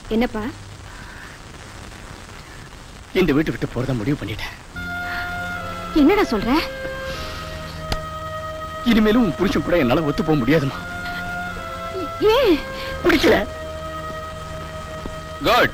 என்னப்பா இந்த வீட்டு விட்டு போறதா முடிவு பண்ணிட்டேன் என்னடா சொல்ற இனிமேலும் உன் புருஷன் கூட என்னால ஒத்து போக முடியாதுமா ஏன் பிடிக்கல குட்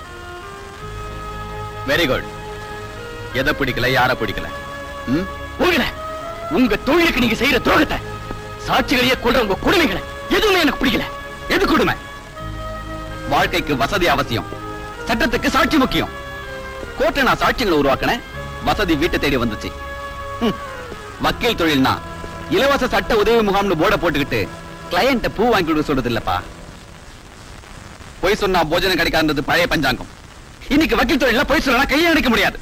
வெரி குட் எதை பிடிக்கல யார பிடிக்கல ம்? உங்களை உங்க தொழிலுக்கு நீங்க செய்யற துரோகத்தை சாட்சிகளையே கொண்ட உங்க கொடுமைகளை எதுவுமே எனக்கு பிடிக்கல எது கொடுமை வாழ்க்கைக்கு வசதி அவசியம் சட்டத்துக்கு சாட்சி முக்கியம் கோர்ட்டை நான் சாட்சிகளை உருவாக்கினேன் வசதி வீட்டை தேடி வந்துச்சு ம். வக்கீல் தொழில்னா இலவச சட்ட உதவி முகாம்னு போர்டை போட்டுக்கிட்டு கிளையண்ட பூ வாங்கி கொடுக்க சொல்றது இல்லப்பா பொய் சொன்னா போஜனம் கிடைக்காதுன்றது பழைய பஞ்சாங்கம் இன்னைக்கு வக்கீல் தொழில பொய் சொல்லனா கையை அடிக்க முடியாது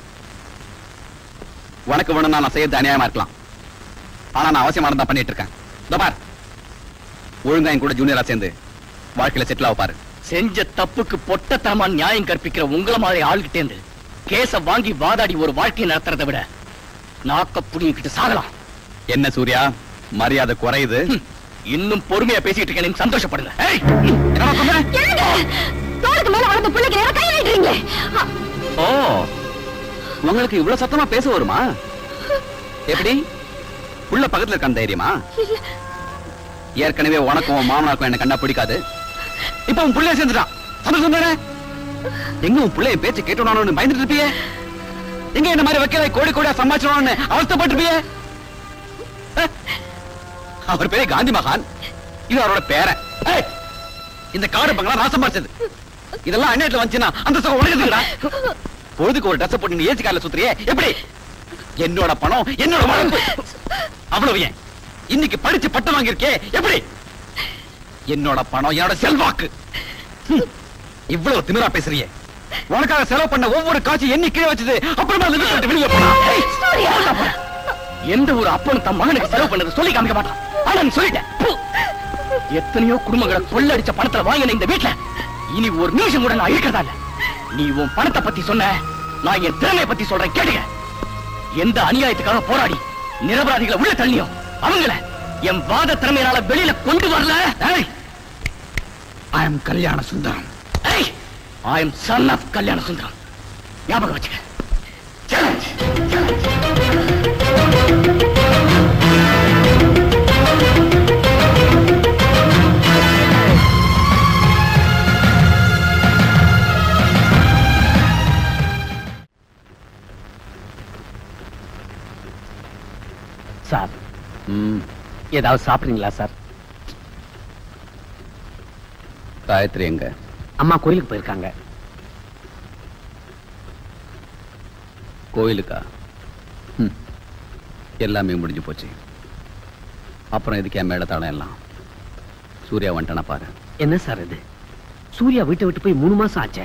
உனக்கு வேணும்னா நான் செய்யறது அநியாயமா இருக்கலாம் ஆனா நான் அவசியமா தான் பண்ணிட்டு இருக்கேன் இதோ பார் ஒழுங்கா என் கூட ஜூனியரா சேர்ந்து வாழ்க்கையில செட்டில் ஆக பாரு செஞ்ச தப்புக்கு பொட்டத்தனமா நியாயம் கற்பிக்கிற உங்கள மாதிரி ஆள்கிட்டே இருந்து கேஸ வாங்கி வாதாடி ஒரு வாழ்க்கையை நடத்துறதை விட நாக்க புடிங்கிட்டு சாகலாம் என்ன சூர்யா மரியாதை குறையுது இன்னும் பொறுமையா பேசிட்டு இருக்கேன் நீங்க சந்தோஷப்படுங்க ஏய், என்னடா சொன்ன? என்னங்க தோளுக்கு மேல வளர்ந்த பிள்ளைக்கு நேரம் கை நீட்டுறீங்களே அ, ஓ உங்களுக்கு இவ்வளவு சத்தமா பேச வருமா எப்படி உள்ள பக்கத்துல இருக்க தைரியமா இல்ல ஏற்கனவே உனக்கும் உன் மாமனாருக்கும் என்ன கண்டா பிடிக்காது இப்ப உன் பிள்ளைய சேர்ந்துட்டான் சந்தோஷம் தானே எங்க உன் பிள்ளைய பேச்சு கேட்டோன்னு பயந்துட்டு இருப்பியே எங்க இந்த மாதிரி வைக்கல கோடி கோடியா சம்பாதிச்சோன்னு அவஸ்தப்பட்டிருப்பியே அஹ். அவர் பேரே காந்தி மகான் இது அவரோட பேரன் ஏய், இந்த காடு பங்களா நான் சம்பாதிச்சது இதெல்லாம் அந்நேரத்துல வந்துச்சுன்னா அந்த சுகம் உலகத்துக்குடா பொழுதுக்கு ஒரு ட்ரெஸ் போட்டு நீ ஏசி கால சுத்துறியே எப்படி என்னோட பணம் என்னோட வளர்ப்பு அவ்வளவு ஏன் இன்னைக்கு படிச்சு பட்டம் வாங்கியிருக்கே எப்படி என்னோட பணம் என்னோட செல்வாக்கு ஹம், இவ்வளவு திமிரா பேசுறியே உனக்காக செலவு பண்ண ஒவ்வொரு காட்சி எண்ணி கீழே வச்சது அப்புறமா அந்த வீட்டை விட்டு வெளியே போனா ஏய், போடா, போடா. எந்த ஒரு அப்பனும் தன் மகனுக்கு செலவு பண்ணது சொல்லி காமிக்க மாட்டான் ஆனா நீ சொல்லிட்ட பு. எத்தனையோ குடும்பங்களை கொள்ளடிச்ச பணத்துல வாங்கின இந்த வீட்டுல இனி ஒரு நிமிஷம் கூட நான் இருக்கிறதா இல்ல நீ உன் பணத்தை பத்தி சொன்ன நான் என் திறமையை பத்தி சொல்றேன் கேளுங்க எந்த அநியாயத்துக்காக போராடி நிரபராதிகளை உள்ள தள்ளியோ அவங்கள என் வாத திறமையினால வெளியில கொண்டு வரல I M Kalyana Sundaram I M son of Kalyana Sundaram ஞாபகம் வச்சுக்க Challenge, challenge. சார் ம், ஏதாவது சாப்பிடுறீங்களா சார் காயத்ரி எங்க அம்மா கோயிலுக்கு போயிருக்காங்க கோயிலுக்கா ம், எல்லாமே முடிஞ்சு போச்சு அப்புறம் இதுக்கு என் மேல தாளம் எல்லாம் சூர்யா வந்துட்டானா பாரு என்ன சார் இது சூர்யா வீட்டை விட்டு போய் மூணு மாசம் ஆச்சே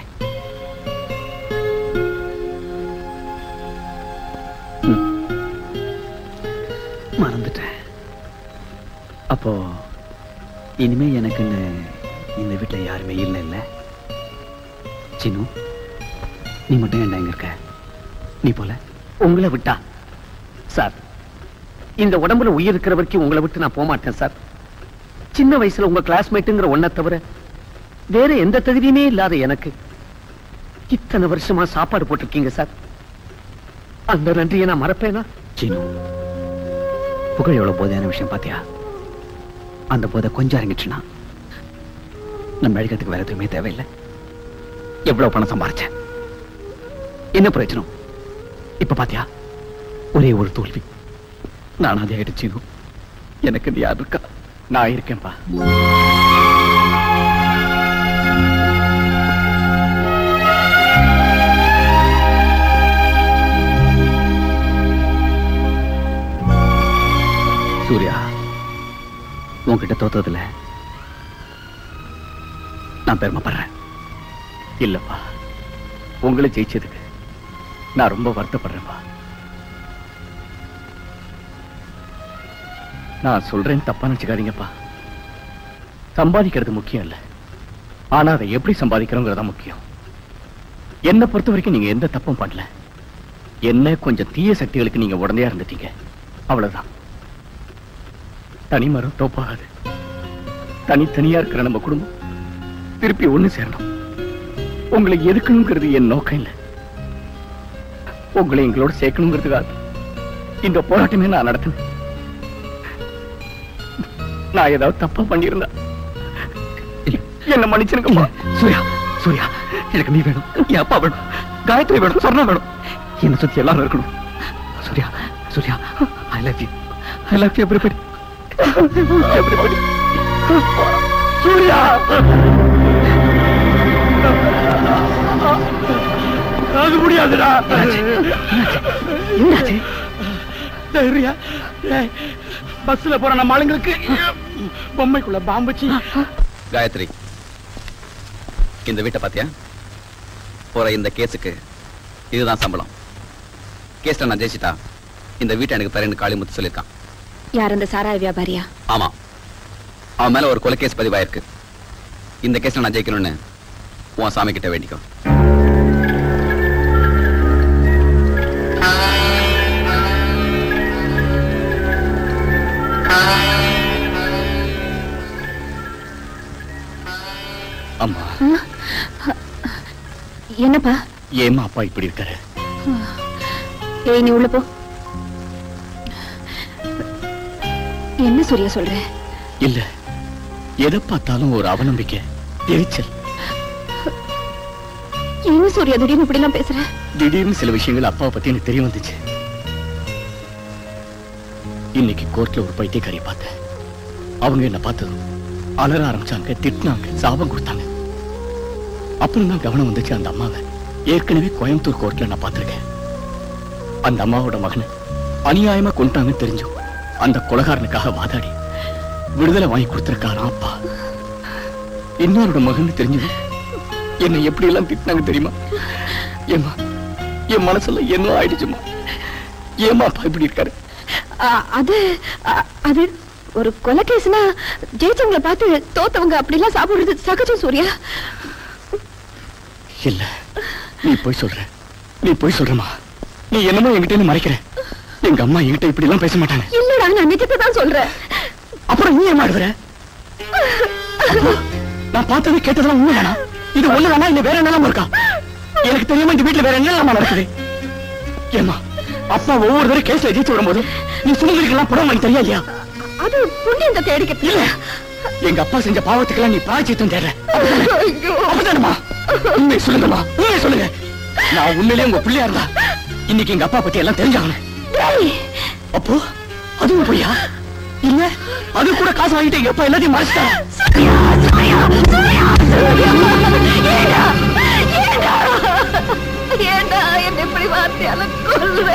மறந்துட்டேன் அப்போ இனிமே எனக்குன்னு இந்த வீட்டுல யாருமே இல்லை இல்ல சின்னு நீ மட்டும் ஏன்டா இங்க இருக்க நீ போல உங்களை விட்டா சார் இந்த உடம்புல உயிர் இருக்கிற வரைக்கும் உங்களை விட்டு நான் போக மாட்டேன் சார் சின்ன வயசுல உங்க கிளாஸ்மேட்டுங்கிற ஒன்ன தவிர வேற எந்த தகுதியுமே இல்லாத எனக்கு இத்தனை வருஷமா சாப்பாடு போட்டிருக்கீங்க சார் அந்த நன்றியை நான் மறப்பேனா சின்னு புகழ் எவ்வளவு போதையான விஷயம் பாத்தியா அந்த போதை கொஞ்சம் இறங்கிச்சுன்னா நம்ம அழிக்கிறதுக்கு வேற எதுவுமே தேவையில்லை எவ்வளவு பணம் சம்பாரிச்சேன் என்ன பிரயோஜனம் இப்ப பாத்தியா ஒரே ஒரு தோல்வி நான் அதை ஆயிடுச்சு எனக்கு நீ யார் இருக்கா நான் இருக்கேன்பா சூர்யா உன்கிட்ட தோத்ததுல நான் பெருமைப்படுறேன் இல்லப்பா உங்களை ஜெயிச்சதுக்கு நான் ரொம்ப வருத்தப்படுறேன்ப்பா நான் சொல்றேன் தப்பா நினைச்சுக்காதீங்கப்பா சம்பாதிக்கிறது முக்கியம் இல்ல ஆனா அதை எப்படி சம்பாதிக்கிறோங்கிறதா முக்கியம் என்ன பொறுத்த வரைக்கும் நீங்க எந்த தப்பும் பண்ணல என்ன கொஞ்சம் தீய சக்திகளுக்கு நீங்க உடந்தையா இருந்துட்டீங்க அவ்வளவுதான் தனி மரம் தோப்பாகாது தனித்தனியா இருக்கிற நம்ம குடும்பம் திருப்பி ஒண்ணு சேரணும் உங்களை எதுக்கணுங்கிறது என் நோக்கம் இல்லை உங்களை எங்களோட சேர்க்கணுங்கிறதுக்காக இந்த போராட்டமே நான் நடத்தினேன் நான் ஏதாவது தப்பா பண்ணியிருந்தா என்ன மன்னிச்சிருக்கம்மா சூர்யா சூர்யா எனக்கு நீ வேணும் என் அப்பா வேணும் காயத்ரி வேணும் சொர்ணம் வேணும் என்ன சுத்தி எல்லாரும் இருக்கணும் Surya Surya I love you I love you everybody everybody Surya அது முடியாதுடா என்னாச்சு தைரியா பஸ்ல போற நம்ம ஆளுங்களுக்கு பொம்மைக்குள்ள பாம்பு வச்சு காயத்ரி இந்த வீட்டை பாத்தியா போற இந்த கேஸுக்கு இதுதான் சம்பளம் கேஸ்ல நான் ஜெயிச்சிட்டா இந்த வீட்டை எனக்கு தரேன்னு காளிமுத்து சொல்லியிருக்கான் யார் அந்த சாராய வியாபாரியா ஆமா அவன் மேல ஒரு கொலை கேஸ் பதிவாயிருக்கு இந்த கேஸ்ல நான் ஜெயிக்கணும்னு உன் சாமி கிட்ட வேண்டிக்கோ அம்மா என்னப்பா ஏமா அப்பா இப்படி இருக்காரு ஏய் நீ உள்ள போ என்ன சூர்யா சொல்ற இல்ல எதை பார்த்தாலும் ஒரு அவநம்பிக்கை எரிச்சல் என்ன சூர்யா திடீர்னு இப்படி எல்லாம் பேசுற திடீர்னு சில விஷயங்கள் அப்பாவை பத்தி எனக்கு தெரிய வந்துச்சு இன்னைக்கு கோர்ட்ல ஒரு பைத்தியக்காரியை பார்த்தேன் அவங்க என்ன பார்த்ததும் அலற ஆரம்பிச்சாங்க திட்டினாங்க சாபம் கொடுத்தாங்க அப்புறம் தான் கவனம் வந்துச்சு அந்த அம்மாவை ஏற்கனவே கோயம்புத்தூர் கோர்ட்ல நான் பார்த்திருக்கேன் அந்த அம்மாவோட மகனை அநியாயமா கொண்டாங்கன்னு தெரிஞ்சும் அந்த கொலகாரனுக்காக வாதாடி விடுதலை வாங்கி கொடுத்திருக்காராம் அப்பா இன்னொருட மகன் தெரிஞ்சதும் என்னை எப்படி எல்லாம் திட்டினாங்க தெரியுமா ஏமா என் மனசுல என்ன ஆயிடுச்சுமா ஏமா அப்பா இப்படி இருக்காரு அ, அது அ, அது ஒரு கொலை கேஸ்னா ஜெயிச்சவங்கள பார்த்து தோத்தவங்க அப்படி எல்லாம் சாப்பிடுறது சகஜம் சூர்யா இல்ல நீ போய் சொல்ற நீ போய் சொல்றமா நீ என்னமோ என்கிட்ட இருந்து மறைக்கிற எங்க அம்மா என்கிட்ட இப்படி எல்லாம் பேச மாட்டாங்க இல்லடா நான் நிஜத்தை தான் சொல்றேன் அப்புறம் நீ ஏன் மாடுற நான் பார்த்தது கேட்டதெல்லாம் உண்மை வேணா இது ஒண்ணு வேணா இல்ல வேற என்னெல்லாம் இருக்கா எனக்கு தெரியாம இந்த வீட்டுல வேற என்னெல்லாம் நடக்குது ஏமா அப்பா ஒவ்வொரு தடவை கேஸ்ல ஜெயிச்சு வரும்போது நீ சுமந்திரிக்கெல்லாம் படம் வாங்கி தெரியா இல்லையா அது புண்ணியத்தை தேடிக்க இல்ல எங்க அப்பா செஞ்ச பாவத்துக்கெல்லாம் நீ பிராய்ச்சித்தம் தேடுற ஐயோ அப்படிதானம்மா உண்மை சொல்லுங்கம்மா உண்மை சொல்லுங்க நான் உண்மையிலேயே உங்க பிள்ளையா இருந்தா இன்னைக்கு எங்க அப்பா பத்தி எல்லாம் தெரிஞ்சாகணும் டேய், அப்போ அதுவும் பொய்யா இல்ல அது கூட காசு வாங்கிட்டு எங்க அப்பா எல்லாத்தையும் மறைச்சிட்டாங்க ஏண்டா? ஏண்டா? ஏண்டா என்னை இப்படி வார்த்தையால கொல்ற?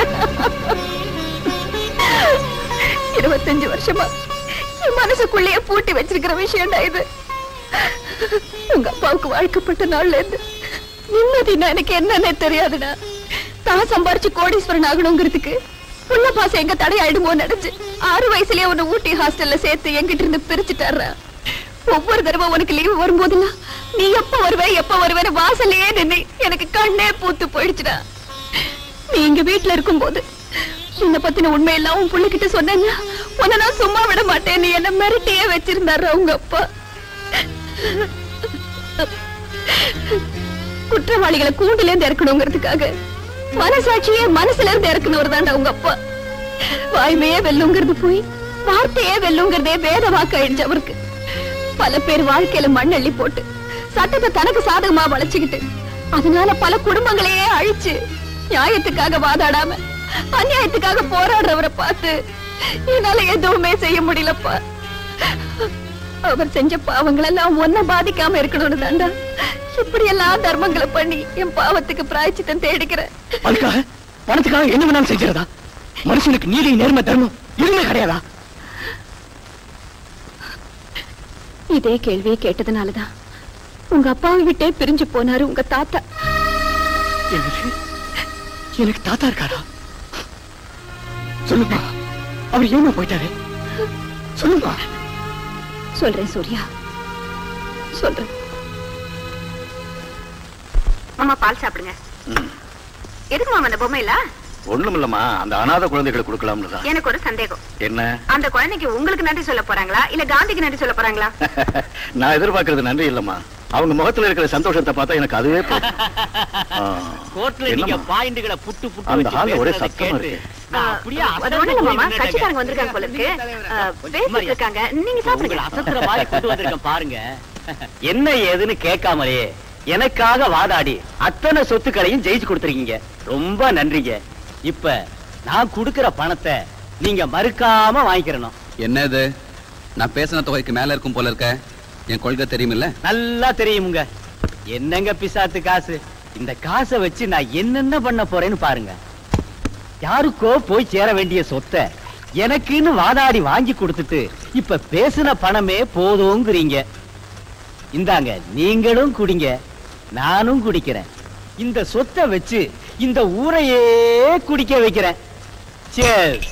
இருபத்தஞ்சு வருஷமா என் மனசுக்குள்ளேயே பூட்டி வச்சிருக்கிற விஷயம்டா இது உங்க அப்பாவுக்கு வாழ்க்கப்பட்ட நாள்ல இருந்து நிம்மதினா எனக்கு என்னன்னே தெரியாதுடா தான் சம்பாரிச்சு கோடீஸ்வரன் ஆகணுங்கிறதுக்கு புள்ள பாசம் எங்க தடையாயிடுமோ நினைச்சு ஆறு வயசுலயே உன்னை ஊட்டி ஹாஸ்டல்ல சேர்த்து என்கிட்ட இருந்து பிரிச்சுட்டாரா ஒவ்வொரு தடவை உனக்கு லீவு வரும்போதெல்லாம் நீ எப்ப வருவே எப்ப வருவேன்னு வாசல்லையே நின்னு எனக்கு கண்ணே பூத்து போயிடுச்சுடா நீ இங்க வீட்டுல இருக்கும்போது என்னை பத்தின உண்மையெல்லாம் உன் புள்ளைகிட்ட சொன்னேன்னா உன்னை நான் சும்மா விட மாட்டேன் நீ என்ன மிரட்டியே வச்சிருந்தாரு உங்க அப்பா குற்றவாளிகளை கூண்டுல இருந்து இறக்கணுங்கிறதுக்காக மனசாட்சியே மனசுல இருந்து இறக்கணும் தான்டா உங்க அப்பா வாய்மையே வெல்லுங்கிறது போய் வார்த்தையே வெல்லுங்கிறதே வேத வாக்கு ஆயிடுச்சு அவருக்கு பல பேர் வாழ்க்கையில மண் அள்ளி போட்டு சட்டத்தை தனக்கு சாதகமா வளைச்சுக்கிட்டு அதனால பல குடும்பங்களையே அழிச்சு நியாயத்துக்காக வாதாடாம அநியாயத்துக்காக போராடுறவரை பார்த்து என்னால எதுவுமே செய்ய முடியலப்பா அவர் செஞ்ச பாவங்கள் எல்லாம் ஒன்ன பாதிக்காம இருக்கணும்னு தாண்டா இப்படி எல்லாம் தர்மங்களை பண்ணி என் பாவத்துக்கு பிராய்ச்சித்தம் தேடிக்கிறேன் அதுக்காக பணத்துக்காக என்ன வேணாலும் செஞ்சிருதா மனுஷனுக்கு நீதி நேர்மை தர்மம் எதுவுமே கிடையாதா இதே கேள்வியை கேட்டதுனாலதான் உங்க அப்பாவை விட்டே பிரிஞ்சு போனாரு உங்க தாத்தா எனக்கு எனக்கு தாத்தா இருக்காரா சொல்லுமா அவர் ஏமா போயிட்டாரு சொல்லுமா சொல்றேன் சூர்யா சொல்றேன் மாமா பால் சாப்பிடுங்க எதுக்கு மாமா அந்த பொம்மையில ஒண்ணும் இல்லம்மா அந்த அனாதை குழந்தைகளை கொடுக்கலாம்னு தான் எனக்கு ஒரு சந்தேகம் என்ன அந்த குழந்தைக்கு உங்களுக்கு நன்றி சொல்ல போறாங்களா இல்ல காந்திக்கு நன்றி சொல்ல போறாங்களா நான் எதிர்பார்க்கறது நன்றி இல்லம்மா அவங்க முகத்துல இருக்கிற சந்தோஷத்தை பார்த்தா எனக்கு அதுவே போதும். ஆ, கோர்ட்ல நீங்க என்னம்மா? பாயிண்ட்களை புட்டு புட்டு அந்த வச்சு ஹால்ல ஒரே பேசுறதை சத்தமா கேட்டு இருக்கு. நான் அப்படியே அது அசந்து ஒண்ணும் இல்ல மாமா போய் கட்சிக்காரங்க நின்னுட்டேங்க. வந்திருக்காங்க போல இருக்கு அஹ், பேசிட்டு சும்மா இருக்காங்க நீங்க உங்களை சாப்பிடுங்க அசத்துற மாதிரி கொண்டு வந்திருக்கேன் பாருங்க என்ன ஏதுன்னு கேட்காமலே எனக்காக வாதாடி அத்தனை சொத்துக்களையும் ஜெயிச்சு கொடுத்துருக்கீங்க ரொம்ப நன்றிங்க இப்ப நான் கொடுக்கிற பணத்தை நீங்க மறுக்காம வாங்கிக்கிறணும் என்ன இது நான் பேசின தொகைக்கு மேல இருக்கும் போல இருக்க என் கொள்கை தெரியுமில்ல நல்லா தெரியுமுங்க என்னங்க பிசாத்து காசு இந்த காசை வச்சு நான் என்னென்ன பண்ண போறேன்னு பாருங்க யாருக்கோ போய் சேர வேண்டிய சொத்தை எனக்குன்னு வாதாடி வாங்கி கொடுத்துட்டு இப்ப பேசின பணமே போதுங்கிறீங்க இந்தாங்க நீங்களும் குடிங்க நானும் குடிக்கிறேன் இந்த சொத்தை வச்சு இந்த ஊரையே குடிக்க வைக்கிறேன் Cheers.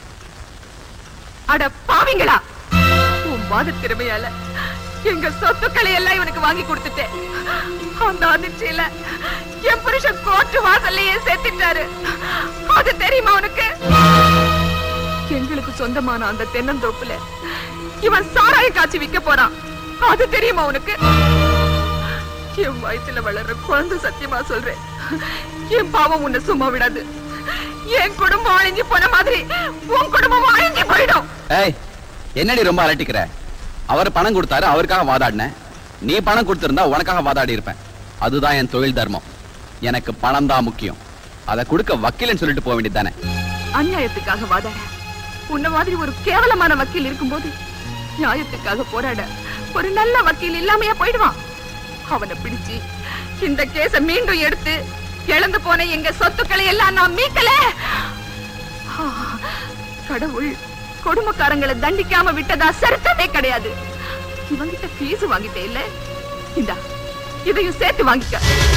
அட பாவிங்களா உன் வாத திறமையால எங்க சொத்துக்களை எல்லாம் இவனுக்கு வாங்கி கொடுத்துட்டேன் அந்த அதிர்ச்சியில என் புருஷன் கோர்ட்டு வாசல்லையே செத்துட்டாரு அது தெரியுமா உனக்கு எங்களுக்கு சொந்தமான அந்த தென்னந்தோப்புல இவன் சாராய காய்ச்சி விற்க போறான் அது தெரியுமா உனக்கு என் வயித்துல வளர்ற குழந்தை சத்தியமா சொல்றேன் என் பாவம் உன்னை சும்மா விடாது என் குடும்பம் அழிஞ்சு போன மாதிரி உன் குடும்பம் அழிஞ்சு போயிடும் ஏய் என்னடி ரொம்ப அலட்டிக்கிற அவர் பணம் கொடுத்தாரு அவருக்காக வாதாடினேன் நீ பணம் கொடுத்திருந்தா உனக்காக வாதாடி இருப்பேன் அதுதான் என் தொழில் தர்மம் எனக்கு பணம் தான் முக்கியம் அதை கொடுக்க வக்கீலன்னு சொல்லிட்டு போக வேண்டியது தானே அநியாயத்துக்காக வாதாட உன்ன மாதிரி ஒரு கேவலமான வக்கீல் இருக்கும்போது நியாயத்துக்காக போராட ஒரு நல்ல வக்கீல் இல்லாமையா போயிடுவான் அவனை பிடிச்சு இந்த கேஸ மீண்டும் எடுத்து இழந்து போன எங்க சொத்துக்களை எல்லாம் நான் மீட்கல ஆ, கடவுள் கொடுமைக்காரங்களை தண்டிக்காம விட்டதா சரித்தமே கிடையாது இவங்கிட்ட ஃபீஸ் வாங்கிட்டே இல்ல இந்தா இதையும் சேர்த்து வாங்கிக்க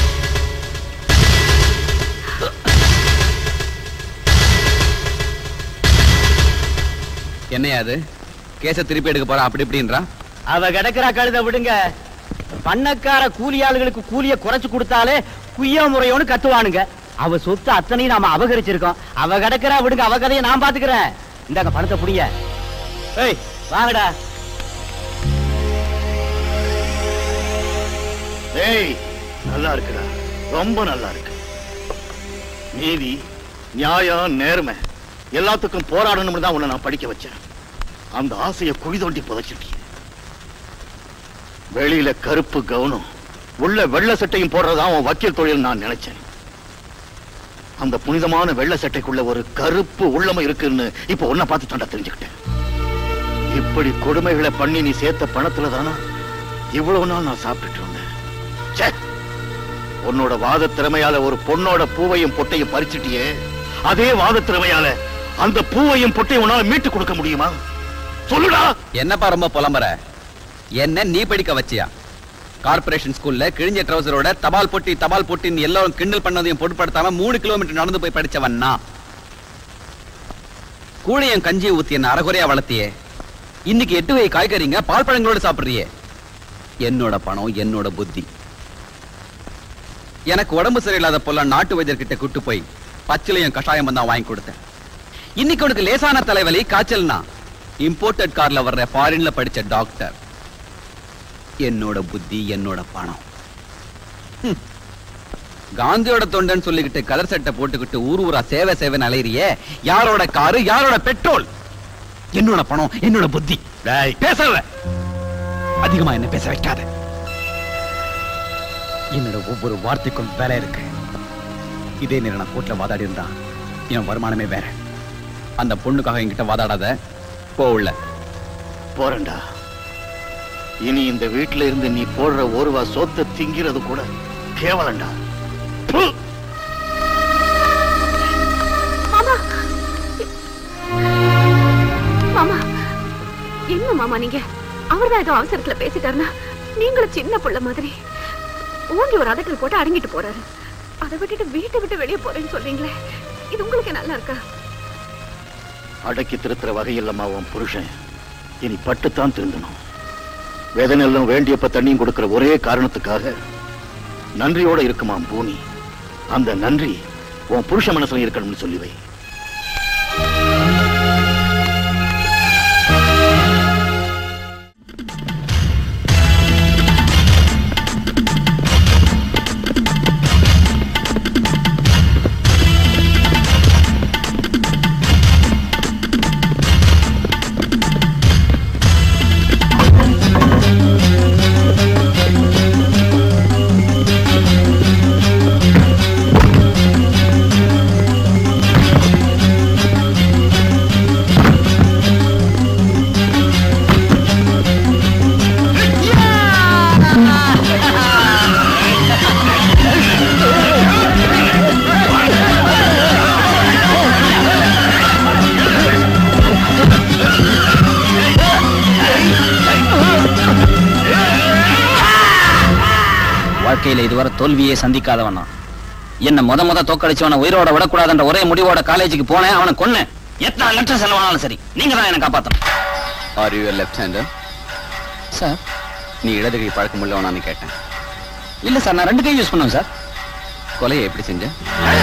என்னையா அது கேஸை திருப்பி எடுக்க போறா அப்படி இப்படின்றா அவ கிடக்குறா கழுத விடுங்க பண்ணக்கார கூலி ஆளுகளுக்கு கூலிய குறைச்சு கொடுத்தாலே குய்யா முறையோன்னு கத்துவானுங்க அவ சொத்து அத்தனையும் நாம அபகரிச்சிருக்கோம் அவ கிடக்குறா விடுங்க அவ கதையை நான் பாத்துக்கிறேன் இந்தாங்க பணத்தை புடிங்க ஏய் வாங்கடா டேய் நல்லா இருக்குடா ரொம்ப நல்லா இருக்கு நீதி நியாயம் நேர்மை எல்லாத்துக்கும் போராடணும்னு தான் உன்னை நான் படிக்க வச்சேன் அந்த ஆசையை குழி தோண்டி புதைச்சிட்டீங்க வெளியில கருப்பு கவுனம் உள்ள வெள்ளை சட்டையும் போடுறதா உன் வக்கீல் தொழில் நான் நினைச்சேன் அந்த புனிதமான வெள்ளை சட்டைக்குள்ள ஒரு கருப்பு உள்ளம இருக்குன்னு இப்ப உன்னை பார்த்து தாண்டா தெரிஞ்சுக்கிட்டேன் இப்படி கொடுமைகளை பண்ணி நீ சேர்த்த பணத்துல தானா இவ்வளவு நாள் நான் சாப்பிட்டுட்டு இருந்தேன் ச்சே! உன்னோட வாத திறமையால ஒரு பொண்ணோட பூவையும் பொட்டையும் பறிச்சிட்டியே அதே வாத திறமையால அந்த பூவையும் பொட்டையும் உன்னால மீட்டு கொடுக்க முடியுமா சொல்லுடா என்னப்பா ரொம்ப புலம்புற என்ன நீ படிக்க வச்சியா கார்ப்பரேஷன் ஸ்கூல்ல கிழிஞ்ச ட்ரௌசரோட தபால் பொட்டி தபால் பொட்டின்னு எல்லாரும் கிண்டல் பண்ணதையும் பொருட்படுத்தாம மூணு கிலோமீட்டர் நடந்து போய் படிச்சவன் நான் கூழையும் கஞ்சியை ஊத்தி என்ன அறகுறையா வளர்த்தியே இன்னைக்கு எட்டு வகை காய்கறிங்க பால் பழங்களோட சாப்பிடுறியே என்னோட பணம் என்னோட புத்தி எனக்கு உடம்பு சரியில்லாத போல நாட்டு வைத்தியர்கிட்ட கூட்டு போய் பச்சிலையும் கஷாயம் தான் வாங்கி கொடுத்தேன் இன்னைக்கு உனக்கு லேசான தலைவலி காய்ச்சல்னா இம்போர்ட்டட் கார்ல வர்ற ஃபாரின்ல படிச்ச டாக்டர் என்னோட புத்தி என்னோட பணம் ஹம். காந்தியோட தொண்டன் சொல்லிக்கிட்டு கலர் சட்டை போட்டுக்கிட்டு ஊர் ஊரா சேவை சேவைன்னு அலையிறியே யாரோட காரு யாரோட பெட்ரோல் என்னோட பணம் என்னோட புத்தி டேய், பேசாத அதிகமா என்ன பேச வைக்காத என்னோட ஒவ்வொரு வார்த்தைக்கும் வேலை இருக்கு இதே நேரம் நான் கோர்ட்ல வாதாடி இருந்தா என் வருமானமே வேற அந்த பொண்ணுக்காக என்கிட்ட வாதாடாத போ உள்ள போறேன்டா இனி இந்த வீட்டுல இருந்து நீ போடுற ஒருவா சொத்தை திங்கிறது கூட கேவலண்டா ப்பு! மாமா மாமா என்ன மாமா நீங்க அவர்தான் ஏதோ அவசரத்துல பேசிட்டாருன்னா நீங்களும் சின்ன புள்ள மாதிரி ஓங்கி ஒரு அதட்டல் போட்டு அடங்கிட்டு போறாரு அதை விட்டுட்டு வீட்டை விட்டு வெளியே போறேன்னு சொல்றீங்களே இது உங்களுக்கு நல்லா இருக்கா அடக்கி திருத்துற வகையில்லம்மா உன் புருஷன் இனி பட்டுத்தான் திருந்தணும் வேதனையெல்லாம் வேண்டியப்ப தண்ணியும் கொடுக்கிற ஒரே காரணத்துக்காக நன்றியோட இருக்குமாம் பூமி அந்த நன்றி உன் புருஷ மனசுல இருக்கணும்னு சொல்லி வை வாழ்க்கையில இதுவரை தோல்வியே சந்திக்காதவனா என்ன முத முத தோக்கடிச்சவன உயிரோட விடக்கூடாதுன்ற ஒரே முடிவோட காலேஜுக்கு போனேன் அவனை கொன்னேன் எத்தனை லட்சம் செலவானாலும் சரி நீங்க தான் என்ன காப்பாத்தணும் are you left hander sir நீ இடது கை பழக்கம் உள்ளவனான்னு கேட்டேன் இல்ல சார் நான் ரெண்டு கை யூஸ் பண்ணுவேன் சார் கொலையை எப்படி செஞ்சேன்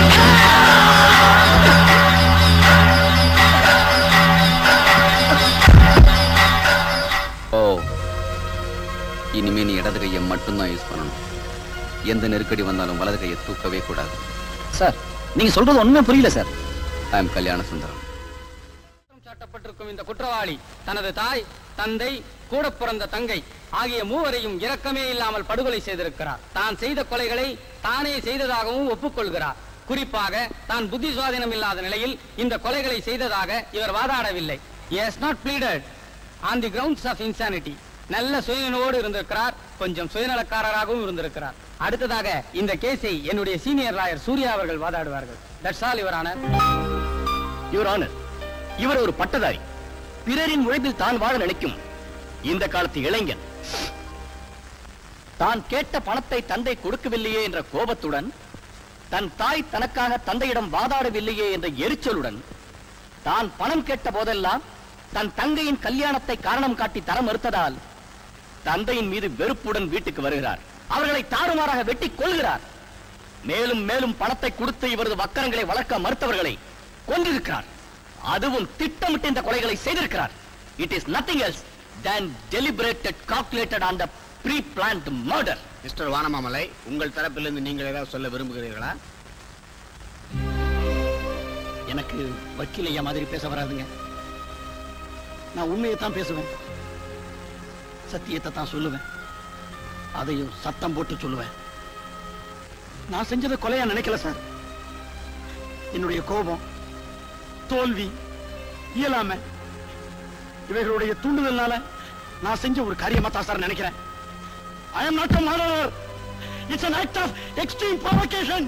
ஓ இனிமே நீ இடது கையை மட்டும்தான் யூஸ் பண்ணணும் எந்த நெருக்கடி வந்தாலும் வலது கையை தூக்கவே கூடாது சார் நீங்க சொல்றது ஒண்ணுமே புரியல sir I M Kalyana Sundaram சாட்டப்பட்டிருக்கும் இந்த குற்றவாளி தனது தாய் தந்தை கூட பிறந்த தங்கை ஆகிய மூவரையும் இரக்கமே இல்லாமல் படுகொலை செய்திருக்கிறார் தான் செய்த கொலைகளை தானே செய்ததாகவும் ஒப்புக்கொள்கிறார் குறிப்பாக தான் புத்தி சுவாதீனம் இல்லாத நிலையில் இந்த கொலைகளை செய்ததாக இவர் வாதாடவில்லை yes not pleaded on the grounds of insanity நல்ல சுயநினைவோடு இருந்திருக்கிறார் கொஞ்சம் சுயநலக்காரராகவும் இருந்திருக்கிறார் அடுத்ததாக இந்த கேஸை என்னுடைய சீனியர் லாயர் சூர்யா அவர்கள் வாதாடுவார்கள் that's all your honour your honour இவர் ஒரு பட்டதாரி பிறரின் உழைப்பில் தான் வாழ நினைக்கும் இந்த காலத்து இளைஞன் தான் கேட்ட பணத்தை தந்தை கொடுக்கவில்லையே என்ற கோபத்துடன் தன் தாய் தனக்காக தந்தையிடம் வாதாடவில்லையே என்ற எரிச்சலுடன் தான் பணம் கேட்ட போதெல்லாம் தன் தங்கையின் கல்யாணத்தை காரணம் காட்டி தர மறுத்ததால் தந்தையின் மீது வெறுப்புடன் வீட்டுக்கு வருகிறார் அவர்களை தாறுமாறாக வெட்டி கொள்கிறார் மேலும் மேலும் பணத்தை கொடுத்து இவரது வக்கரங்களை வளர்க்க மறுத்தவர்களை கொன்றிருக்கிறார் அதுவும் திட்டமிட்டு இந்த கொலைகளை செய்திருக்கிறார் it is nothing else than deliberated calculated on the pre-planned murder mister Vanamamalai உங்கள் தரப்பிலிருந்து நீங்கள் ஏதாவது சொல்ல விரும்புகிறீர்களா எனக்கு வக்கீல் ஐயா மாதிரி பேச வராதுங்க நான் உண்மையை தான் பேசுவேன் சத்தியத்தை தான் சொல்லுவேன் அதையும் சத்தம் போட்டு சொல்லுவேன் நான் செஞ்சதை கொலையா நினைக்கல சார் என்னுடைய கோபம் தோல்வி இயலாம இவைகளுடைய தூண்டுதல்னால நான் செஞ்ச ஒரு காரியமா தான் சார் நினைக்கிறேன் I am not a murderer it's an act of extreme provocation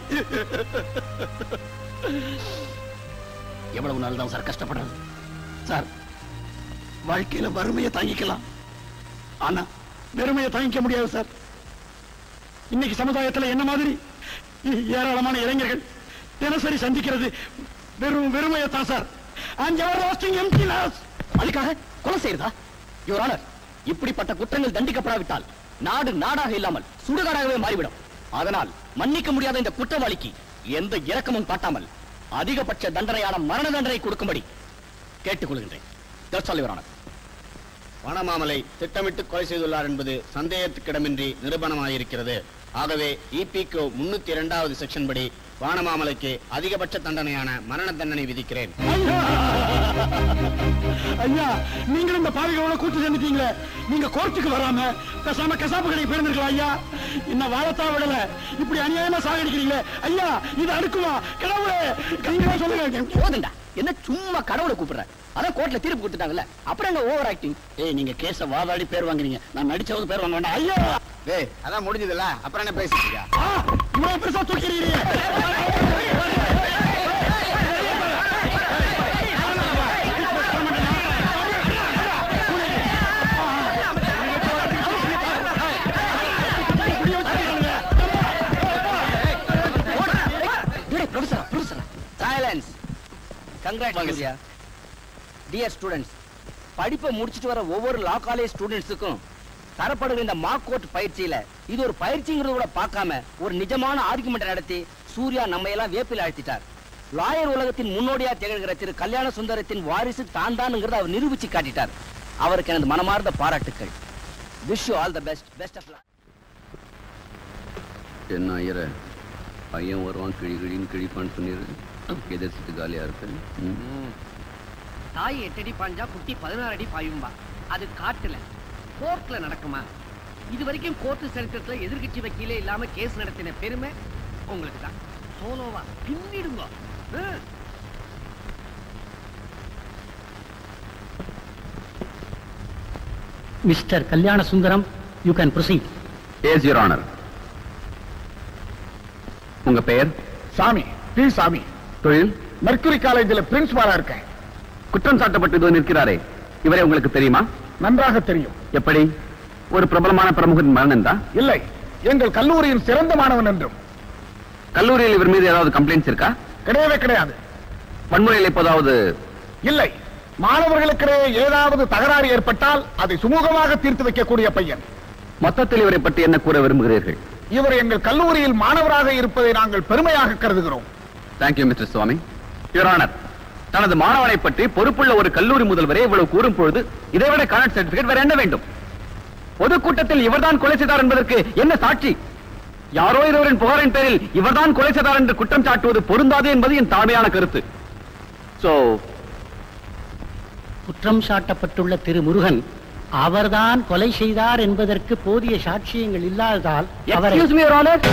எவ்வளவு நாள் தான் சார் கஷ்டப்படுறது சார் வாழ்க்கையில வறுமையை தாங்கிக்கலாம் ஆனா வெறுமையை தாங்கிக்க முடியாது சார் இன்னைக்கு சமுதாயத்துல என்ன மாதிரி ஏ- ஏராளமான இளைஞர்கள் தினசரி சந்திக்கிறது வெறும் வெறுமையை தான் சார் and everlasting emptiness. அதுக்காக கொலை செய்யறதா யுவர் ஆனர் இப்படிப்பட்ட குற்றங்கள் தண்டிக்கப்படாவிட்டால் நாடு நாடாக இல்லாமல் சுடுகாடாகவே மாறிவிடும் அதனால் மன்னிக்க முடியாத இந்த குற்றவாளிக்கு எந்த இரக்கமும் காட்டாமல் அதிகபட்ச தண்டனையான மரண தண்டனை கொடுக்கும்படி கேட்டுக்கொள்கின்றேன் That's all, Your Honor. Vanamamalai திட்டமிட்டு கொலை செய்துள்ளார் என்பது சந்தேகத்துக்கிடமின்றி நிரூபணமாயிருக்கிறது ஆகவே இபிக்கு முன்னூத்தி இரண்டாவது செக்ஷன் படி வானமாமலைக்கு அதிகபட்ச தண்டனையான மரண தண்டனை விதிக்கிறேன் ஐயா நீங்களும் இந்த பாவிகளோட கூட்டு சேர்ந்துட்டீங்களே நீங்க கோர்ட்டுக்கு வராம பேசாம கசாப்பு கடைக்கு போயிருந்திருக்கலாம் ஐயா என்ன வாழத்தான் விடல இப்படி அநியாயமா சாகடிக்கிறீங்களே ஐயா இது அடுக்குமா கடவுளே நீங்களே சொல்லுங்க போதுண்டா என்ன சும்மா கடவுளை கூப்பிடுற அதான் கோர்ட்ல தீர்ப்பு கொடுத்துட்டாங்கல்ல அப்புறம் என்ன ஓவர் ஆக்டிங் ஏய் நீங்க கேஸ வாதாடி பேர் வாங்குறீங்க நான் நடிச்சவது பேர் வாங்க வேண்டாம் ஐயா டேய் அதான் முடிஞ்சதுல அப்புறம் என்ன பேசிட்டியா ஆ, இவ்வளவு பெருசா தூக்கிறீங்க சைலன்ஸ் கங்க்ராச்சுலேஷன்ஸ் டியர் ஸ்டூடெண்ட்ஸ் படிப்பை முடிச்சிட்டு வர ஒவ்வொரு லா காலேஜ் ஸ்டூடெண்ட்ஸுக்கும் தரப்படுகிற இந்த மார்க் கோட் பயிற்சியில இது ஒரு பயிற்சிங்கிறத கூட பார்க்காம ஒரு நிஜமான ஆர்குமெண்ட் நடத்தி சூர்யா நம்ம எல்லாம் வேப்பில் அழுத்திட்டார் லாயர் உலகத்தின் முன்னோடியா திகழ்கிற திரு கல்யாண சுந்தரத்தின் வாரிசு தான் தானுங்கிறத அவர் நிரூபிச்சு காட்டிட்டார் அவருக்கு எனது மனமார்ந்த பாராட்டுக்கள் wish you all the best best of luck என்ன ஐயர பையன் வருவான் கிழி கிழின்னு கிழிப்பான்னு சொன்னிரு எதிர்த்துட்டு காலியா இருக்கு ம். தாய் எட்டடி பாஞ்சா குட்டி பதினாறு அடி பாயும்பா அது காட்டுல கோர்ட்ல நடக்குமா இது வரைக்கும் கோர்ட்டு சரித்திரத்துல எதிர்க்கட்சி வக்கீலே இல்லாம கேஸ் நடத்தின பெருமை உங்களுக்கு தான் சோலோவா பின்னிடுங்க ஆ. Mister Kalyana Sundaram you can proceed Yes, Your Honor. உங்க பெயர் சாமி பி சாமி தொழில் மெர்க்குரி காலேஜில் பிரின்சிபாலா இருக்கேன் குற்றம் சாட்டப்பட்டு இதோ நிற்கிறாரே இவரை உங்களுக்கு தெரியுமா நன்றாக தெரியும் எப்படி ஒரு பிரபலமான பிரமுகரின் மரணம் தான் இல்லை எங்கள் கல்லூரியின் சிறந்த மாணவன் என்றும் கல்லூரியில் இவர் மீது ஏதாவது கம்ப்ளைண்ட்ஸ் இருக்கா கிடையவே கிடையாது வன்முறையில் எப்போதாவது இல்லை மாணவர்களுக்கிடையே ஏதாவது தகராறு ஏற்பட்டால் அதை சுமூகமாக தீர்த்து வைக்கக்கூடிய பையன் மொத்தத்தில் இவரை பற்றி என்ன கூற விரும்புகிறீர்கள் இவர் எங்கள் கல்லூரியில் மாணவராக இருப்பதை நாங்கள் பெருமையாக கருதுகிறோம் thank you mister Swamy your honour தனது மாணவனை பற்றி பொறுப்புள்ள ஒரு கல்லூரி முதல்வரே இவ்வளவு கூறும் பொழுது இதைவிட கான்ட் சர்டிபிகேட் வேற என்ன வேண்டும் பொதுக்கூட்டத்தில் இவர்தான் கொலை செய்தார் என்பதற்கு என்ன சாட்சி யாரோ இருவரின் புகாரின் பேரில் இவர்தான் கொலை செய்தார் என்று குற்றம் சாட்டுவது பொருந்தாது என்பது என் தாழ்மையான கருத்து சோ குற்றம் சாட்டப்பட்டுள்ள திரு முருகன் அவர்தான் கொலை செய்தார் என்பதற்கு போதிய சாட்சியங்கள் இல்லாததால் அவரை excuse me your honour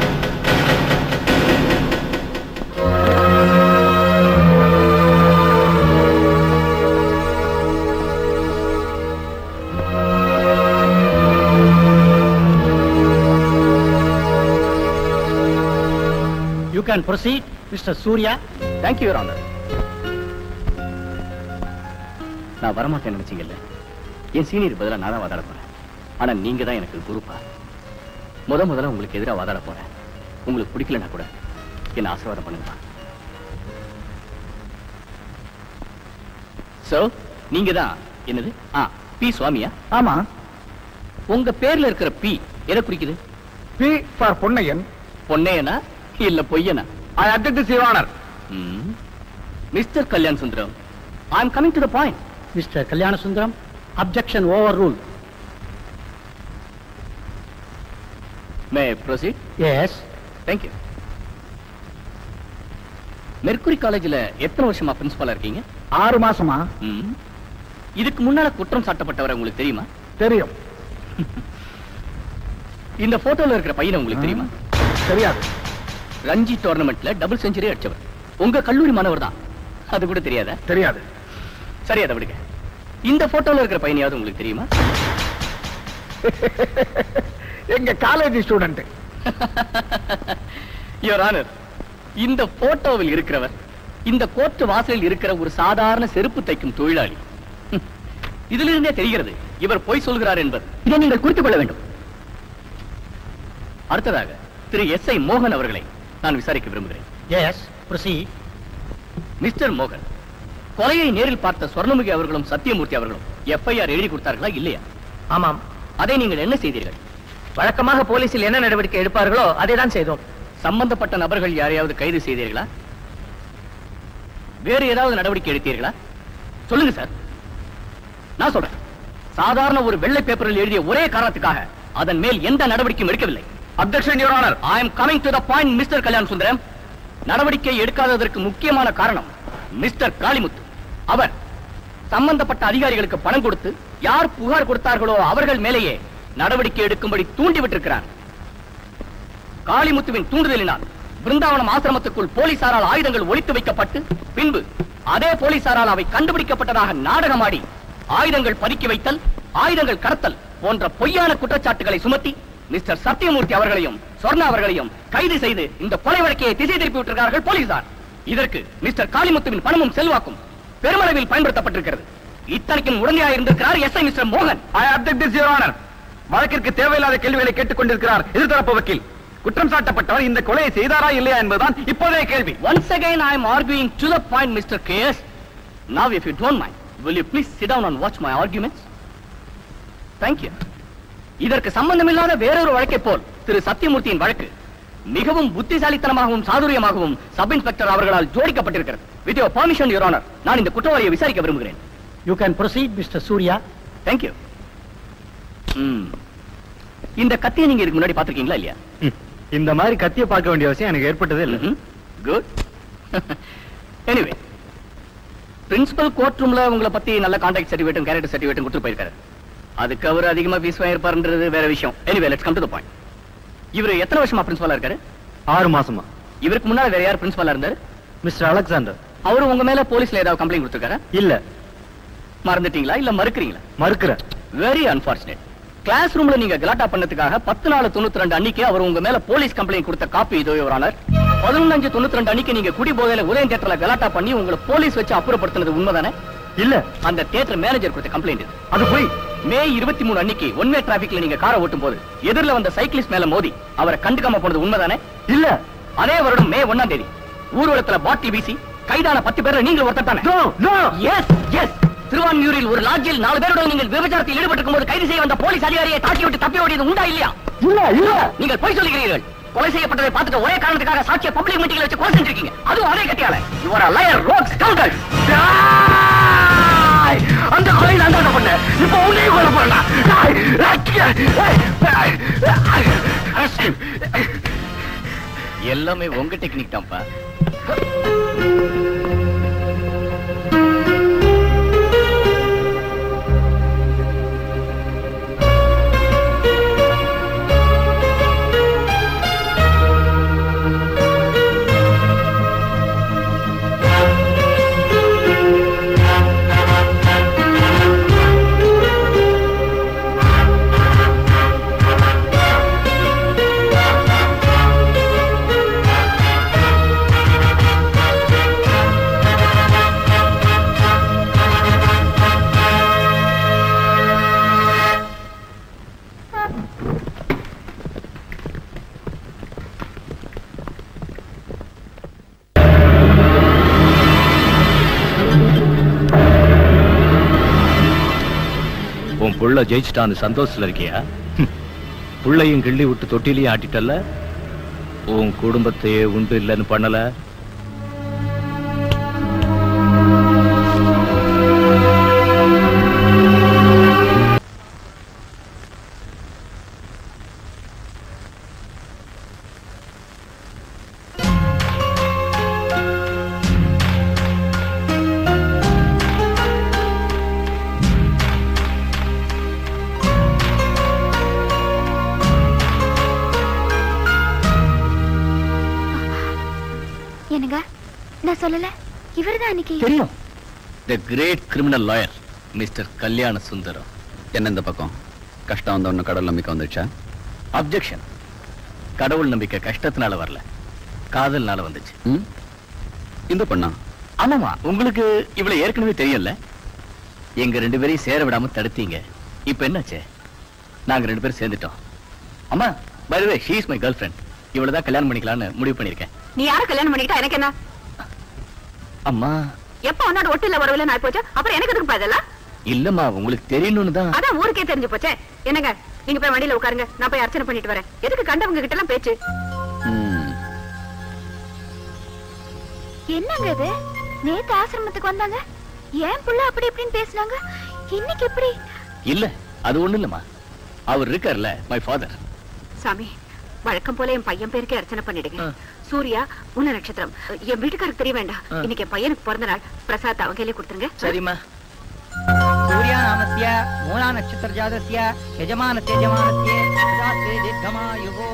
you can proceed mister Surya thank you your honour நான் வரமாட்டேன்னு நினைச்சீங்கல்ல என் சீனியர் பதிலா நான் தான் வாதாட போறேன் ஆனா நீங்க தான் எனக்கு குருப்பா முத முதல்ல உங்களுக்கு எதிராக வாதாட போறேன் உங்களுக்கு பிடிக்கலனா கூட என்ன ஆசீர்வாதம் பண்ணுங்க சோ நீங்க தான் என்னது ஆ பி சுவாமியா ஆமா உங்க பேர்ல இருக்கிற பி எதை குறிக்குது பி ஃபார் பொன்னையன் பொன்னையனா இல்ல பொய்யனா I object this your honour mister Kalyan Sundaram I am coming to the point mister Kalyana Sundaram objection overrule may proceed yes thank you Mercury காலேஜ்ல எத்தனை வருஷமா பிரின்சிபாலா இருக்கீங்க ஆறு மாசமா ம். இதுக்கு முன்னால குற்றம் சாட்டப்பட்டவரை உங்களுக்கு தெரியுமா தெரியும் இந்த போட்டோல இருக்கிற பையனை உங்களுக்கு தெரியுமா தெரியாது ரஞ்சி டோர்னமெண்ட்ல டபுள் செஞ்சுரி அடிச்சவர் உங்க கல்லூரி மாணவர் தான் அது கூட தெரியாதா தெரியாது சரி அதை விடுங்க இந்த போட்டோல இருக்கிற பையனையாவது உங்களுக்கு தெரியுமா எங்க காலேஜ் ஸ்டூடெண்ட் யுவர் ஆனர் இந்த போட்டோவில் இருக்கிறவர் இந்த கோர்ட் வாசலில் இருக்கிற ஒரு சாதாரண செருப்பு தைக்கும் தொழிலாளி ஹம். இதிலிருந்தே தெரிகிறது இவர் பொய் சொல்கிறார் என்பது இதை நீங்கள் குறித்துக் கொள்ள வேண்டும் அடுத்ததாக திரு எஸ் ஐ மோகன் அவர்களை நான் விசாரிக்க விரும்புகிறேன் எஸ் ப்ரொசீட் மிஸ்டர் மோகன் கொலையை நேரில் பார்த்த சொர்ணமுகி அவர்களும் சத்தியமூர்த்தி அவர்களும் எஃப்ஐஆர் எழுதி கொடுத்தார்களா இல்லையா ஆமாம் அதை நீங்கள் என்ன செய்தீர்கள் வழக்கமாக போலீசில் என்ன நடவடிக்கை எடுப்பார்களோ அதை தான் செய்தோம் சம்பந்தப்பட்ட நபர்கள் யாரையாவது கைது செய்தீர்களா வேறு ஏதாவது நடவடிக்கை எடுத்தீர்களா சொல்லுங்க சார் நான் சொல்றேன் சாதாரண ஒரு வெள்ளை பேப்பரில் எழுதிய ஒரே காரணத்துக்காக அதன் மேல் எந்த நடவடிக்கையும் எடுக்கவில்லை objection your honour I am coming to the point mister Kalyan Sundaram நடவடிக்கை எடுக்காததற்கு முக்கியமான காரணம் மிஸ்டர் காளிமுத்து அவர் சம்பந்தப்பட்ட அதிகாரிகளுக்கு பணம் கொடுத்து யார் புகார் கொடுத்தார்களோ அவர்கள் மேலேயே நடவடிக்கை எடுக்கும்படி தூண்டி விட்டிருக்கிறார் காளிமுத்துவின் தூண்டுதலினால் பிருந்தாவனம் ஆசிரமத்துக்குள் போலீசாரால் ஆயுதங்கள் ஒளித்து வைக்கப்பட்டு பின்பு அதே போலீசாரால் அவை கண்டுபிடிக்கப்பட்டதாக நாடகமாடி ஆயுதங்கள் பதுக்கி வைத்தல் ஆயுதங்கள் கடத்தல் போன்ற பொய்யான குற்றச்சாட்டுகளை சுமத்தி மிஸ்டர் சத்தியமூர்த்தி அவர்களையும் சொர்ணா அவர்களையும் கைது செய்து இந்த கொலை வழக்கையை திசை திருப்பி விட்டிருக்கிறார்கள் போலீசார் இதற்கு மிஸ்டர் காளிமுத்துவின் பணமும் செல்வாக்கும் பெருமளவில் பயன்படுத்தப்பட்டிருக்கிறது இத்தனைக்கும் உடனடியாக இருந்திருக்கிறார் எஸ் ஐ மிஸ்டர் மோகன் I object this your honour வழக்கிற்கு தேவையில்லாத கேள்விகளை கேட்டுக் கொண்டிருக்கிறார் எதிர்த்தரப்பு வக்கீல் குற்றம் சாட்டப்பட்டவர் இந்த கொலையை செய்தாரா இல்லையா என்பதுதான் இப்போதைய கேள்வி Once again, I am arguing to the point, Mr. K.S. Now, if you don't mind, will you please sit down and watch my arguments? Thank you. இதற்கு சம்பந்தமில்லாத வேறொரு வழக்கை போல் திரு சத்தியமூர்த்தியின் வழக்கு மிகவும் புத்திசாலித்தனமாகவும் சாதுரியமாகவும் சப் இன்ஸ்பெக்டர் அவர்களால் ஜோடிக்கப்பட்டிருக்கிறது with your permission your honour நான் இந்த குற்றவாளியை விசாரிக்க விரும்புகிறேன் you can proceed mister Surya thank you இந்த கத்தியை நீங்க இதுக்கு முன்னாடி பாத்திருக்கீங்களா இல்லையா இந்த மாதிரி கத்தியை பார்க்க வேண்டிய அவசியம் எனக்கு ஏற்பட்டதே இல்லை குட் எனிவே பிரின்சிபல் கோர்ட் ரூம்ல உங்களை பத்தி நல்ல கான்டாக்ட் சர்டிஃபிகேட்டும் கேரக்டர் சர்டிஃபிகேட்டும் கொடுத்து போயிருக்காரு அதுக்கு அவர் அதிகமா ஃபீஸ் வாங்கியிருப்பாருன்றது வேற விஷயம் anyway let's come to the point இவர் எத்தனை வருஷமா பிரின்சிபலா இருக்காரு ஆறு மாசமா இவருக்கு முன்னால வேற யார் பிரின்சிபலா இருந்தாரு மிஸ்டர் அலெக்சாண்டர் அவரு உங்க மேல போலீஸ்ல ஏதாவது கம்ப்ளைண்ட் கொடுத்திருக்காரா இல்ல மறந்துட்டீங்களா இல்ல மறுக்கிறீங்களா மறுக்கிறேன் வெரி அன்பார்ச்சுனேட் கிளாஸ் ரூம்ல நீங்க கலாட்டா பண்ணதுக்காக பத்து நாலு தொண்ணூத்தி ரெண்டு அன்னைக்கு அவர் உங்க மேல போலீஸ் கம்ப்ளைண்ட் கொடுத்த காப்பி இதோ யுவர் பதினொன்று அஞ்சு தொண்ணூத்தி ரெண்டு அன்னைக்கு நீங்க குடி போதையில உதயம் தேட்டர்ல கலாட்டா பண்ணி உங்களை போலீஸ் வச்சு அப்புறப்படுத்தினது உண்மைதானே இல்ல அந்த தியேட்டர் மேனேஜர் கொடுத்த கம்ப்ளைண்ட் அது போய் மே இருபத்தி மூணு அன்னைக்கு ஒன்வே டிராபிக்ல நீங்க காரை ஓட்டும் போது எதிரில வந்த சைக்கிளிஸ்ட் மேல மோதி அவரை கண்டுக்காம போனது உண்மைதானே இல்ல அதே வருடம் மே ஒண்ணாம் தேதி ஊர்வலத்துல பாட்டில் வீசி கைதான பத்து பேர்ல நீங்கள் ஒருத்தர் தானே எஸ் எஸ் திருவான்மியூரில் ஒரு லாட்ஜில் நாலு பேருடன் நீங்கள் விபச்சாரத்தில் ஈடுபட்டிருக்கும் போது கைது செய்ய வந்த போலீஸ் அதிகாரியை தாக்கி விட்டு தப்பி ஓடியது உண்டா இல்லையா இல்ல இல்ல நீங்கள் பொய் சொல்லுகிறீர்கள் கொலை செய்யப்பட்டதை பார்த்துட்டு ஒரே காரணத்துக்காக சாட்சிய பப்ளிக் மீட்டிங்ல வச்சு கொலை செஞ்சிருக்கீங்க அதுவும் அதே கட்டியால யுவர் லயர் ரோக் ஸ்கவுண்டர் அந்த கொலையில் அந்த பண்ண இப்போ உன்னையும் கொலை பண்ணா எல்லாமே உங்க டெக்னிக் தான்ப்பா உன் புள்ள ஜெயிச்சிட்டான்னு சந்தோஷத்துல இருக்கியா ஹம். புள்ளையும் கிள்ளி விட்டு தொட்டிலையும் ஆட்டிட்டல்ல உன் குடும்பத்தையே உண்டு இல்லைன்னு பண்ணல என்னங்க நான் சொல்லல இவர்தான் அன்னைக்கு தெரியும் the great criminal lawyer mister Kalyana Sundaram என்ன இந்த பக்கம் கஷ்டம் வந்த ஒண்ணு கடவுள் நம்பிக்கை வந்துச்சா அப்ஜெக்ஷன் கடவுள் நம்பிக்கை கஷ்டத்தினால வரல காதல்னால வந்துச்சு ம்? இந்த பொண்ணா ஆமாமா உங்களுக்கு இவ்வளவு ஏற்கனவே தெரியல எங்க ரெண்டு பேரையும் சேர விடாம தடுத்தீங்க இப்ப என்னாச்சு நாங்க ரெண்டு பேரும் சேர்ந்துட்டோம் அம்மா by the way she is my girlfriend இவ்வளவுதான் கல்யாணம் பண்ணிக்கலாம்னு முடிவு பண்ணிருக்கேன் நீ யார கல்யாணம் பண்ணிக்கிட்டா எனக்கு என்ன அம்மா எப்ப உன்னோட ஒட்டில வரவில்லை நான் போச்சு அப்புறம் எனக்கு எதுக்கு பதிலா இல்லம்மா உங்களுக்கு தெரியணும்னு தான் அதான் ஊருக்கே தெரிஞ்சு போச்சே என்னங்க நீங்க போய் வண்டியில உட்காருங்க நான் போய் அர்ச்சனை பண்ணிட்டு வரேன் எதுக்கு கண்டவங்க கிட்ட எல்லாம் பேச்சு ம். என்னங்க இது நேத்து ஆசிரமத்துக்கு வந்தாங்க ஏன் புள்ள அப்படி இப்படின்னு பேசுனாங்க இன்னைக்கு எப்படி இல்ல அது ஒண்ணு இல்லம்மா அவர் இருக்கார்ல மை ஃபாதர் சாமி வழக்கம் போல என் பையன் பேருக்கு அர்ச்சனை பண்ணிடுங்க சூர்யா உன்ன நட்சத்திரம் என் வீட்டுக்காருக்கு தெரிய வேண்டாம் இன்னைக்கு என் பையனுக்கு பிறந்த நாள் பிரசாத் அவங்க கையிலே கொடுத்துருங்க சரிம்மா सूर्यानामस्य मूला नक्षत्रजातस्य यजमानस्य यजमानस्य प्रजाते दीर्घमायुः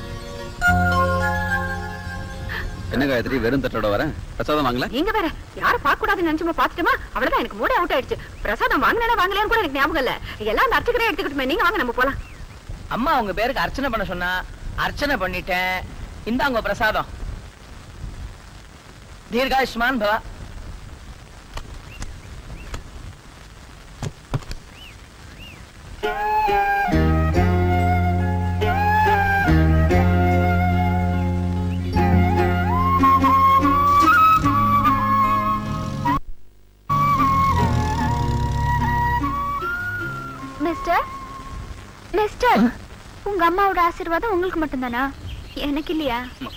என்ன காயத்ரி வெறும் தட்டோட வரேன் பிரசாதம் வாங்கல நீங்க வேற யார பார்க்க கூடாதுன்னு நினைச்சுமா பாத்துட்டுமா அவ்வளவுதான் எனக்கு மூட அவுட் ஆயிடுச்சு பிரசாதம் வாங்கினா வாங்கலையான்னு கூட எனக்கு ஞாபகம் இல்ல எல்லாம் அந்த அர்ச்சகரே எடுத்துக்கிட்டுமே நீங்க வாங்க நம்ம போலாம் அம்மா உங்க பேருக்கு அர்ச்சனை பண்ண சொன்னா அர்ச்சனை பண்ணிட்டேன் இந்தாங்க பிரசாதம் தீர்காயுஷ்மான் பவா மிஸ்டர் மிஸ்டர் உங்க அம்மாவோட ஆசீர்வாதம் உங்களுக்கு மட்டும்தானா எனக்கு இல்லையா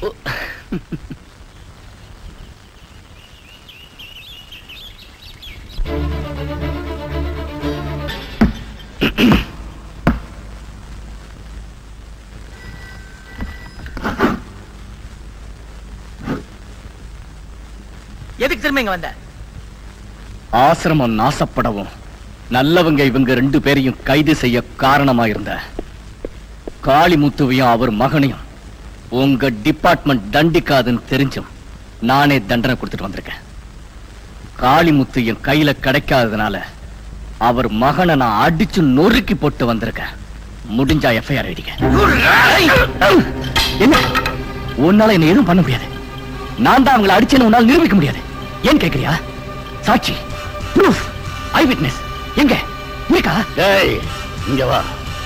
எதுக்கு திரும்ப இங்க வந்த ஆசிரமம் நாசப்படவும் நல்லவங்க இவங்க ரெண்டு பேரையும் கைது செய்ய காரணமா இருந்த காளிமுத்துவையும் அவர் மகனையும் உங்க டிபார்ட்மெண்ட் தண்டிக்காதுன்னு தெரிஞ்சும் நானே தண்டனை கொடுத்துட்டு வந்திருக்கேன் காளிமுத்து என் கையில கிடைக்காததுனால அவர் மகனை நான் அடிச்சு நொறுக்கி போட்டு வந்திருக்கேன் முடிஞ்சா எஃப்ஐஆர் எழுதிக்க என்ன உன்னால என்ன எதுவும் பண்ண முடியாது நான் தான் அவங்களை அடிச்சேன்னு உன்னால நிரூபிக்க முடியாது ஏன் கேக்குறியா சாட்சி ப்ரூஃப் ஐ விட்னஸ் எங்க இருக்கா டேய் இங்க வா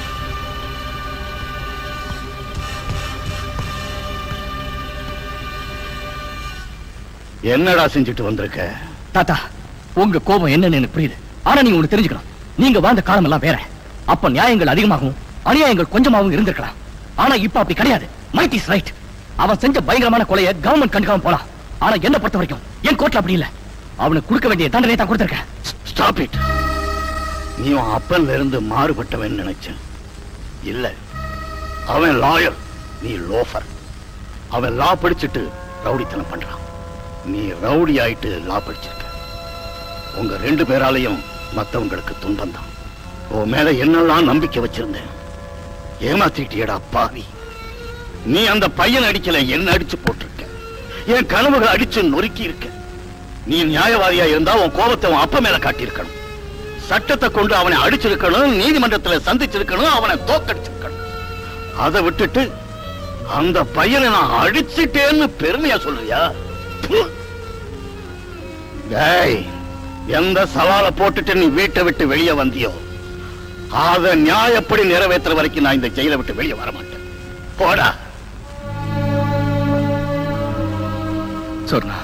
என்னடா செஞ்சுட்டு வந்திருக்க தாத்தா உங்க கோபம் என்னன்னு எனக்கு புரியுது ஆனா நீங்க ஒண்ணு தெரிஞ்சுக்கணும் நீங்க வாழ்ந்த காலம் எல்லாம் வேற அப்ப நியாயங்கள் அதிகமாகவும் அநியாயங்கள் கொஞ்சமாகவும் இருந்திருக்கலாம் ஆனா இப்ப அப்படி கிடையாது மைட் இஸ் ரைட் அவன் செஞ்ச பயங்கரமான கொலையை கவர்மெண்ட் கண்டுக்காம போலாம் ஆனா என்ன பொறுத்த வரைக்கும் என் கோர்ட்ல அப்படி இல்ல அவனுக்கு கொடுக்க வேண்டிய தண்டனை தான் கொடுத்திருக்கேன் ஸ்டாப் இட் நீ உன் அப்பன்ல இருந்து மாறுபட்டவன் நினைச்சேன் இல்ல அவன் லாயர் நீ லோஃபர் அவன் லா படிச்சுட்டு ரவுடித்தனம் பண்றான் நீ ரவுடி ஆயிட்டு லா படிச்சிருக்க உங்க ரெண்டு பேராலையும் மத்தவங்களுக்கு துன்பம் தான் உன் மேல என்னெல்லாம் நம்பிக்கை வச்சிருந்தேன் ஏமாத்திட்டியடா பாவி நீ அந்த பையன் அடிக்கல என்ன அடிச்சு போட்டிருக்க என் கனவுகளை அடிச்சு நொறுக்கி இருக்க நீ நியாயவாதியா இருந்தா உன் கோபத்தை உன் அப்ப மேல காட்டியிருக்கணும் சட்டத்தை கொண்டு அவனை அடிச்சிருக்கணும் நீதிமன்றத்துல சந்திச்சிருக்கணும் அவனை தோக்கடிச்சிருக்கணும் அதை விட்டுட்டு அந்த பையனை நான் அடிச்சிட்டேன்னு பெருமையா சொல்றியா ப்பு. டேய் எந்த சவாலை போட்டுட்டு நீ வீட்டை விட்டு வெளியே வந்தியோ அத நியாயப்படி நிறைவேற்றுற வரைக்கும் நான் இந்த ஜெயிலை விட்டு வெளியே வர மாட்டேன் போடா சொன்னா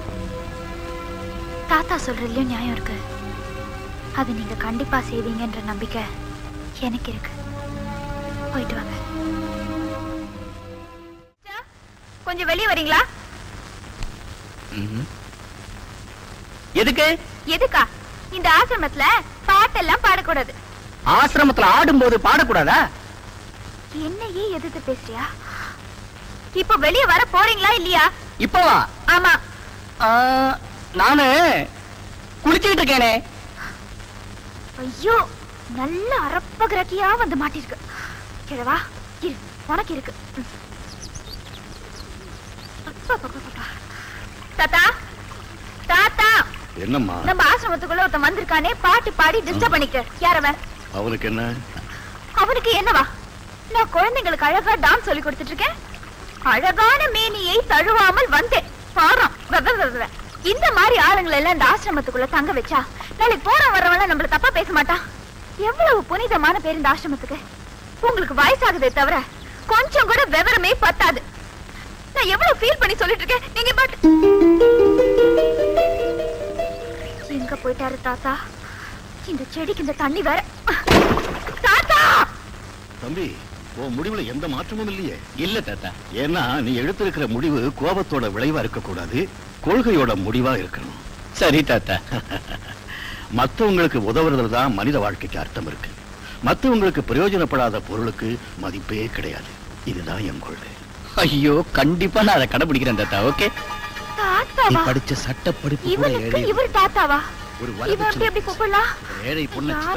தாத்தா சொல்றதுலயும் நியாயம் இருக்கு அது நீங்க கண்டிப்பா செய்வீங்கன்ற நம்பிக்கை எனக்கு இருக்கு போயிட்டு வாங்க கொஞ்சம் வெளியே வரீங்களா எதுக்கு எதுக்கா இந்த ஆசிரமத்துல பாட்டெல்லாம் பாடக்கூடாது ஆசிரமத்துல ஆடும்போது பாடக்கூடாதா என்னையே எதிர்த்து பேசுறியா இப்போ வெளியே வர போறீங்களா இல்லையா இப்பவா ஆமா ஆ, நானு குளிச்சுக்கிட்டு இருக்கேனே ஐயோ நல்ல அரப்பகிரக்கியா வந்து மாட்டிருக்கு கிழவா இரு உனக்கு இருக்கு ம். அப்பப்பப்பப்பா. தாத்தா தாத்தா என்னம்மா நம்ம ஆசிரமத்துக்குள்ள ஒருத்தன் வந்திருக்கானே பாட்டு பாடி டிஸ்டர்ப் பண்ணிக்க யாரவன் அவனுக்கு என்ன அவனுக்கு என்னவா நான் குழந்தைங்களுக்கு அழகா டான்ஸ் சொல்லி கொடுத்துட்டு இருக்கேன் அழகான மேனியை தழுவாமல் வந்தேன் பாரம் வ, வ, வ, வ. இந்த மாதிரி ஆளுங்களை எல்லாம் இந்த ஆசிரமத்துக்குள்ள தங்க வச்சா நாளைக்கு போற வரவங்க நம்மள தப்பா பேச மாட்டான் எவ்வளவு புனிதமான பேர் இந்த ஆசிரமத்துக்கு உங்களுக்கு வயசாகுதே தவிர கொஞ்சம் கூட விவரமே பத்தாது நான் எவ்வளவு ஃபீல் பண்ணி சொல்லிட்டு இருக்கேன் நீங்க பாட்டு எங்க போயிட்டாரு தாத்தா இந்த செடிக்கு இந்த தண்ணி வேற தாத்தா தம்பி உன் முடிவுல எந்த மாற்றமும் இல்லையே இல்ல தாத்தா ஏன்னா நீ எடுத்திருக்கிற முடிவு கோபத்தோட விளைவா இருக்கக்கூடாது கொள்கையோட முடிவா இருக்கணும் சரி தாத்தா மத்தவங்களுக்கு உதவுறதுல தான் மனித வாழ்க்கைக்கு அர்த்தம் இருக்கு மத்தவங்களுக்கு பிரயோஜனப்படாத பொருளுக்கு மதிப்பே கிடையாது இதுதான் என் கொள்கை ஐயோ கண்டிப்பா நான் அதை கடைபிடிக்கிறேன் தாத்தா ஓகே நீ தாத்தாவா படிச்ச சட்ட படிப்பு கூட இவனுக்கு ஏழை இவர் தாத்தாவா ஒரு இவன் எப்படி எப்படி கூப்பிடலாம் ஏழை பொண்ணு